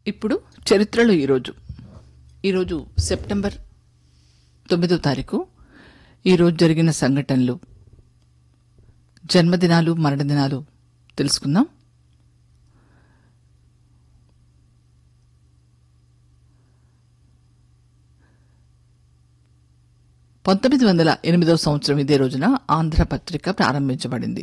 ఇప్పుడు చరిత్రలో ఈరోజు ఈరోజు సెప్టెంబర్ తొమ్మిదో తారీఖు ఈరోజు జరిగిన సంఘటనలు జన్మదినాలు మరణదినాలు తెలుసుకుందాం పంతొమ్మిది వందల ఎనిమిదవ సంవత్సరం ఇదే రోజున ఆంధ్రపత్రిక ప్రారంభించబడింది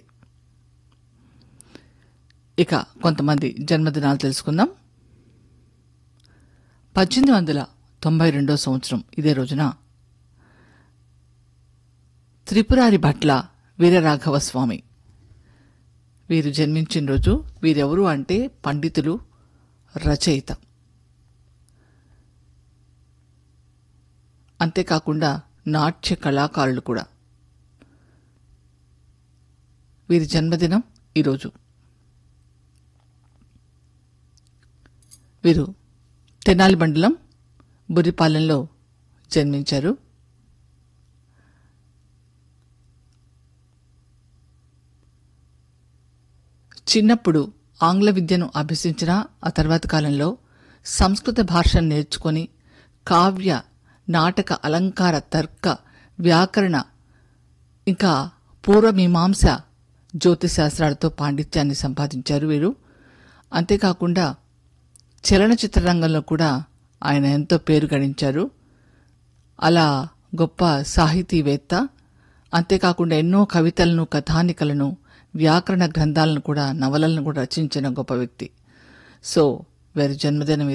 ఇక కొంతమంది జన్మదినాలు తెలుసుకుందాం పద్దెనిమిది వందల తొంభై రెండో సంవత్సరం ఇదే రోజున త్రిపురారి భట్ల వీరరాఘవ స్వామి వీరు జన్మించిన రోజు వీరెవరు అంటే పండితులు రచయిత అంతేకాకుండా నాట్య కళాకారులు కూడా వీరి జన్మదినం ఈరోజు వీరు తెనాలి మండలం బురిపాలెంలో జన్మించారు చిన్నప్పుడు ఆంగ్ల విద్యను అభ్యసించిన ఆ తర్వాత కాలంలో సంస్కృత భాషను నేర్చుకొని కావ్య నాటక అలంకార తర్క వ్యాకరణ ఇంకా పూర్వమీమాంస జ్యోతిశాస్త్రాలతో పాండిత్యాన్ని సంపాదించారు వీరు అంతేకాకుండా చలనచిత్ర రంగంలో కూడా ఆయన ఎంతో పేరు గడించారు అలా గొప్ప సాహితీవేత్త అంతేకాకుండా ఎన్నో కవితలను కథానికలను వ్యాకరణ గ్రంథాలను కూడా నవలలను కూడా రచించిన గొప్ప వ్యక్తి సో వీరి జన్మదినం